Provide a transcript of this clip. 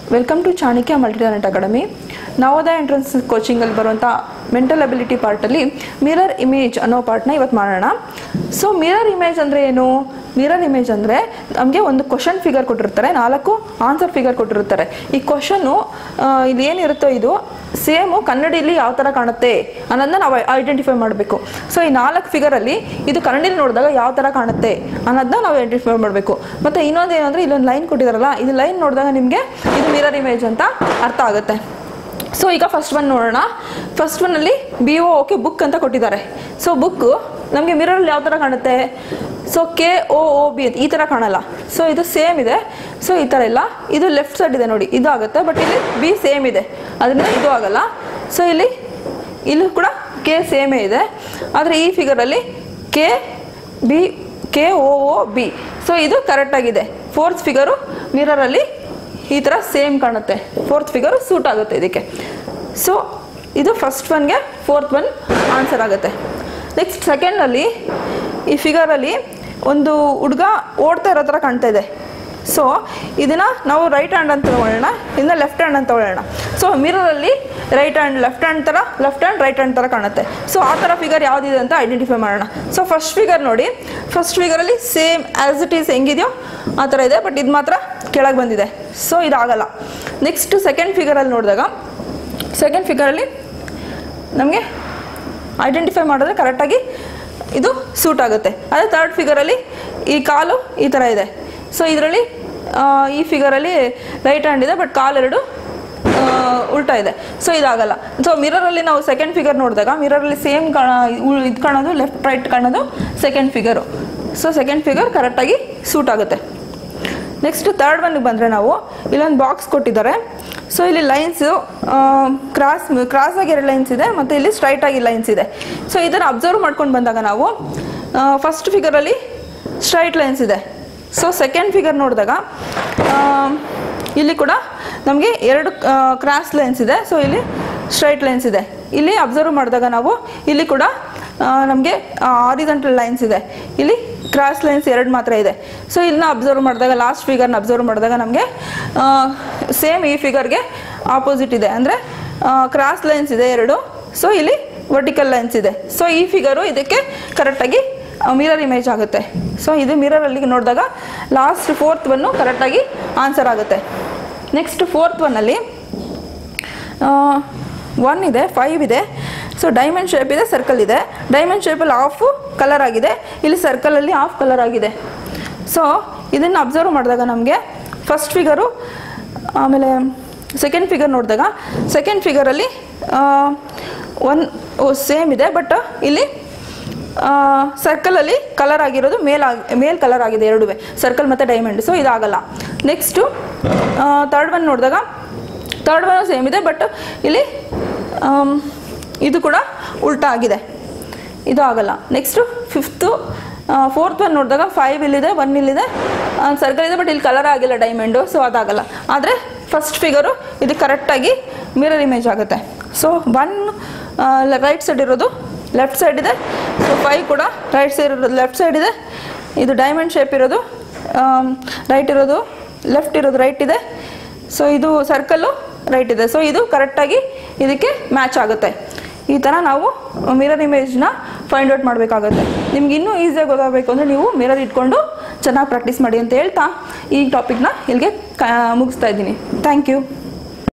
welcome to Chanakya multi talent academy Navodaya entrance ಕೋಚಿಂಗಲ್ಲಿ ಬರುವಂಥ mental ability ಪಾರ್ಟಲ್ಲಿ ಮಿರರ್ ಇಮೇಜ್ ಅನ್ನೋ ಪಾರ್ಟ್ನ ಇವತ್ತು ಮಾಡೋಣ ಸೊ ಮಿರರ್ ಇಮೇಜ್ ಅಂದರೆ ಏನು ಮಿರರ್ ಇಮೇಜ್ ಅಂದರೆ ನಮಗೆ ಒಂದು ಕ್ವಶನ್ ಫಿಗರ್ ಕೊಟ್ಟಿರ್ತಾರೆ ನಾಲ್ಕು ಆನ್ಸರ್ ಫಿಗರ್ ಕೊಟ್ಟಿರ್ತಾರೆ ಈ ಕ್ವಶನ್ನು ಇಲ್ಲಿ ಏನಿರುತ್ತೋ ಇದು ಸೇಮು ಕನ್ನಡಿಲಿ ಯಾವ ಥರ ಕಾಣುತ್ತೆ ಅನ್ನೋದನ್ನ ನಾವು ಐಡೆಂಟಿಫೈ ಮಾಡಬೇಕು ಸೊ ಈ ನಾಲ್ಕು ಫಿಗರಲ್ಲಿ ಇದು ಕನ್ನಡಿಲಿ ನೋಡಿದಾಗ ಯಾವ ಥರ ಕಾಣುತ್ತೆ ಅನ್ನೋದನ್ನ ನಾವು ಐಡೆಂಟಿಫೈ ಮಾಡಬೇಕು ಮತ್ತು ಇನ್ನೊಂದು ಏನಂದರೆ ಇಲ್ಲೊಂದು ಲೈನ್ ಕೊಟ್ಟಿದಾರಲ್ಲ ಇದು ಲೈನ್ ನೋಡಿದಾಗ ನಿಮಗೆ ಇದು ಮಿರರ್ ಇಮೇಜ್ ಅಂತ ಅರ್ಥ ಆಗುತ್ತೆ ಸೊ ಈಗ ಫಸ್ಟ್ ಒನ್ ನೋಡೋಣ ಫಸ್ಟ್ ಒನ್ನಲ್ಲಿ ಬಿ ಒ ಓಕೆ ಬುಕ್ ಅಂತ ಕೊಟ್ಟಿದ್ದಾರೆ ಸೊ ಬುಕ್ಕು ನಮಗೆ ಮಿರರಲ್ಲಿ ಯಾವ ಥರ ಕಾಣುತ್ತೆ so K O O B ಅಂತ ಈ ಥರ ಕಾಣಲ್ಲ ಸೊ ಇದು ಸೇಮ್ ಇದೆ ಸೊ ಈ ಥರ ಇಲ್ಲ ಇದು ಲೆಫ್ಟ್ ಸೈಡ್ ಇದೆ ನೋಡಿ ಇದು ಆಗುತ್ತೆ ಬಟ್ ಇಲ್ಲಿ ಬಿ ಸೇಮ್ ಇದೆ ಅದರಿಂದ ಇದು ಆಗಲ್ಲ ಸೊ ಇಲ್ಲಿ ಇಲ್ಲೂ ಕೂಡ ಕೆ ಸೇಮೇ ಇದೆ ಆದರೆ ಈ ಫಿಗರಲ್ಲಿ K B K O O B so ಇದು ಕರೆಕ್ಟಾಗಿದೆ ಫೋರ್ತ್ ಫಿಗರು ಮಿರರಲ್ಲಿ ಈ ಥರ ಸೇಮ್ ಕಾಣುತ್ತೆ ಫೋರ್ತ್ ಫಿಗರು ಸೂಟ್ ಆಗುತ್ತೆ ಇದಕ್ಕೆ ಸೊ ಇದು ಫಸ್ಟ್ ಒನ್ಗೆ ಫೋರ್ತ್ ಒನ್ ಆನ್ಸರ್ ಆಗುತ್ತೆ ನೆಕ್ಸ್ಟ್ ಸೆಕೆಂಡಲ್ಲಿ ಈ ಫಿಗರಲ್ಲಿ ಒಂದು ಹುಡುಗ ಓಡ್ತಾ ಇರೋ ಥರ ಕಾಣ್ತಾ ಇದೆ ಸೊ ಇದನ್ನು ನಾವು ರೈಟ್ ಹ್ಯಾಂಡ್ ಅಂತ ತಗೊಳ್ಳೋಣ ಇದನ್ನ ಲೆಫ್ಟ್ ಹ್ಯಾಂಡ್ ಅಂತ ತಗೊಳ್ಳೋಣ ಸೊ ಮಿರರಲ್ಲಿ ರೈಟ್ ಹ್ಯಾಂಡ್ ಲೆಫ್ಟ್ ಹ್ಯಾಂಡ್ ಥರ ಲೆಫ್ಟ್ ಹ್ಯಾಂಡ್ ರೈಟ್ ಹ್ಯಾಂಡ್ ಥರ ಕಾಣುತ್ತೆ ಸೊ ಆ ಥರ ಫಿಗರ್ ಯಾವುದಿದೆ ಅಂತ ಐಡೆಂಟಿಫೈ ಮಾಡೋಣ ಸೊ ಫಸ್ಟ್ ಫಿಗರ್ ನೋಡಿ ಫಸ್ಟ್ ಫಿಗರಲ್ಲಿ ಸೇಮ್ ಆ್ಯಸ್ ಇಟ್ ಈಸ್ ಹೆಂಗಿದೆಯೋ ಆ ಥರ ಇದೆ ಬಟ್ ಇದು ಮಾತ್ರ ಕೆಳಗೆ ಬಂದಿದೆ ಸೊ ಇದಾಗಲ್ಲ ನೆಕ್ಸ್ಟ್ ಸೆಕೆಂಡ್ ಫಿಗರಲ್ಲಿ ನೋಡಿದಾಗ ಸೆಕೆಂಡ್ ಫಿಗರಲ್ಲಿ ನಮಗೆ ಐಡೆಂಟಿಫೈ ಮಾಡಿದ್ರೆ ಕರೆಕ್ಟಾಗಿ ಇದು ಸೂಟ್ ಆಗುತ್ತೆ ಅದೇ ಥರ್ಡ್ ಫಿಗರಲ್ಲಿ ಈ ಕಾಲು ಈ ಥರ ಇದೆ ಸೊ ಇದರಲ್ಲಿ ಈ ಫಿಗರಲ್ಲಿ ರೈಟ್ ಹ್ಯಾಂಡ್ ಇದೆ ಬಟ್ ಕಾಲೆರಡು ಉಲ್ಟಾ ಇದೆ ಸೊ ಇದಾಗಲ್ಲ ಸೊ ಮಿರರಲ್ಲಿ ನಾವು ಸೆಕೆಂಡ್ ಫಿಗರ್ ನೋಡಿದಾಗ ಮಿರರಲ್ಲಿ ಸೇಮ್ ಕಾಣ ಇದು ಕಾಣೋದು ಲೆಫ್ಟ್ ರೈಟ್ ಕಾಣೋದು second figure so second figure ಕರೆಕ್ಟಾಗಿ ಸೂಟ್ ಆಗುತ್ತೆ ನೆಕ್ಸ್ಟ್ ತರ್ಡ್ ಒನ್ಗೆ ಬಂದರೆ ನಾವು ಇಲ್ಲೊಂದು ಬಾಕ್ಸ್ ಕೊಟ್ಟಿದ್ದಾರೆ ಸೊ ಇಲ್ಲಿ ಲೈನ್ಸು ಕ್ರಾಸ್ ಕ್ರಾಸ್ ಆಗಿ ಎರಡು ಲೈನ್ಸ್ ಇದೆ ಮತ್ತು ಇಲ್ಲಿ ಸ್ಟ್ರೈಟ್ ಆಗಿ ಲೈನ್ಸ್ ಇದೆ ಸೊ ಇದನ್ನು ಅಬ್ಸರ್ವ್ ಮಾಡ್ಕೊಂಡು ಬಂದಾಗ ನಾವು ಫಸ್ಟ್ ಫಿಗರಲ್ಲಿ ಸ್ಟ್ರೈಟ್ ಲೈನ್ಸ್ ಇದೆ ಸೊ ಸೆಕೆಂಡ್ ಫಿಗರ್ ನೋಡಿದಾಗ ಇಲ್ಲಿ ಕೂಡ ನಮಗೆ ಎರಡು ಕ್ರಾಸ್ ಲೈನ್ಸ್ ಇದೆ ಸೊ ಇಲ್ಲಿ ಸ್ಟ್ರೈಟ್ ಲೈನ್ಸ್ ಇದೆ ಇಲ್ಲಿ ಅಬ್ಸರ್ವ್ ಮಾಡಿದಾಗ ನಾವು ಇಲ್ಲಿ ಕೂಡ ನಮಗೆ ಆರಿಜೆಂಟಲ್ ಲೈನ್ಸ್ ಇದೆ ಇಲ್ಲಿ ಕ್ರಾಸ್ ಲೈನ್ಸ್ ಎರಡು ಮಾತ್ರ ಇದೆ ಸೊ ಇದನ್ನ ಅಬ್ಸರ್ವ್ ಮಾಡಿದಾಗ ಲಾಸ್ಟ್ ಫಿಗರ್ನ ಅಬ್ಸರ್ವ್ ಮಾಡಿದಾಗ ನಮಗೆ ಸೇಮ್ ಈ ಫಿಗರ್ಗೆ ಆಪೋಸಿಟ್ ಇದೆ ಅಂದರೆ ಕ್ರಾಸ್ ಲೈನ್ಸ್ ಇದೆ ಎರಡು ಸೊ ಇಲ್ಲಿ ವರ್ಟಿಕಲ್ ಲೈನ್ಸ್ ಇದೆ ಸೊ ಈ ಫಿಗರು ಇದಕ್ಕೆ ಕರೆಕ್ಟಾಗಿ ಮಿರರ್ ಇಮೇಜ್ ಆಗುತ್ತೆ ಸೊ ಇದು ಮಿರರಲ್ಲಿ ನೋಡಿದಾಗ ಲಾಸ್ಟ್ ಫೋರ್ತ್ ಒನ್ನು ಕರೆಕ್ಟಾಗಿ ಆನ್ಸರ್ ಆಗುತ್ತೆ ನೆಕ್ಸ್ಟ್ ಫೋರ್ತ್ ಒನ್ನಲ್ಲಿ ಒನ್ ಇದೆ ಫೈವ್ ಇದೆ ಸೊ ಡೈಮಂಡ್ ಶೇಪ್ ಇದೆ ಸರ್ಕಲ್ ಇದೆ ಡೈಮಂಡ್ ಶೇಪಲ್ಲಿ ಹಾಫ್ ಕಲರ್ ಆಗಿದೆ ಇಲ್ಲಿ ಸರ್ಕಲಲ್ಲಿ ಹಾಫ್ ಕಲರ್ ಆಗಿದೆ ಸೊ ಇದನ್ನು ಅಬ್ಸರ್ವ್ ಮಾಡಿದಾಗ ನಮಗೆ ಫಸ್ಟ್ ಫಿಗರು ಆಮೇಲೆ ಸೆಕೆಂಡ್ ಫಿಗರ್ ನೋಡಿದಾಗ ಸೆಕೆಂಡ್ ಫಿಗರಲ್ಲಿ ಒನ್ ಸೇಮ್ ಇದೆ ಬಟ್ ಇಲ್ಲಿ ಸರ್ಕಲಲ್ಲಿ ಕಲರ್ ಆಗಿರೋದು ಮೇಲ್ ಆಗಿ ಮೇಲ್ ಕಲರ್ ಆಗಿದೆ ಎರಡುವೆ ಸರ್ಕಲ್ ಮತ್ತು ಡೈಮಂಡ್ ಸೊ ಇದಾಗಲ್ಲ ನೆಕ್ಸ್ಟು ತರ್ಡ್ ಒನ್ ನೋಡಿದಾಗ ತರ್ಡ್ ಒನ್ ಸೇಮ್ ಇದೆ ಬಟ್ ಇಲ್ಲಿ ಇದು ಕೂಡ ಉಲ್ಟಾ ಆಗಿದೆ ಇದು ಆಗಲ್ಲ ನೆಕ್ಸ್ಟು ಫಿಫ್ತು ಫೋರ್ತ್ ಒನ್ ನೋಡಿದಾಗ ಫೈವ್ ಇಲ್ಲಿದೆ ಒನ್ ಇಲ್ಲಿದೆ ಸರ್ಕಲ್ ಇದೆ ಬಟ್ ಇಲ್ಲಿ ಕಲರ್ ಆಗಿಲ್ಲ ಡೈಮಂಡು ಸೊ ಅದಾಗಲ್ಲ ಆದರೆ ಫಸ್ಟ್ ಫಿಗರು ಇದು ಕರೆಕ್ಟಾಗಿ ಮಿರರ್ ಇಮೇಜ್ ಆಗುತ್ತೆ ಸೊ ಒನ್ ರೈಟ್ ಸೈಡ್ ಇರೋದು ಲೆಫ್ಟ್ ಸೈಡ್ ಇದೆ ಸೊ ಫೈವ್ ಕೂಡ ರೈಟ್ ಸೈಡ್ ಇರೋದು ಲೆಫ್ಟ್ ಸೈಡ್ ಇದೆ ಇದು ಡೈಮಂಡ್ ಶೇಪ್ ಇರೋದು ರೈಟ್ ಇರೋದು ಲೆಫ್ಟ್ ಇರೋದು ರೈಟ್ ಇದೆ ಸೊ ಇದು ಸರ್ಕಲ್ಲು ರೈಟ್ ಇದೆ ಸೊ ಇದು ಕರೆಕ್ಟಾಗಿ ಇದಕ್ಕೆ ಮ್ಯಾಚ್ ಆಗುತ್ತೆ ಈ ಥರ ನಾವು ಮಿರರ್ ಇಮೇಜ್ನ ಫೈಂಡ್ ಔಟ್ ಮಾಡಬೇಕಾಗುತ್ತೆ ನಿಮ್ಗೆ ಇನ್ನೂ ಈಸಿಯಾಗಿ ಗೊತ್ತಾಗಬೇಕು ಅಂದರೆ ನೀವು ಮಿರರ್ ಇಟ್ಕೊಂಡು ಚೆನ್ನಾಗಿ ಪ್ರಾಕ್ಟೀಸ್ ಮಾಡಿ ಅಂತ ಹೇಳ್ತಾ ಈ ಟಾಪಿಕ್ನ ಇಲ್ಲಿಗೆ ಕ ಮುಗಿಸ್ತಾ ಇದ್ದೀನಿ ಥ್ಯಾಂಕ್ ಯು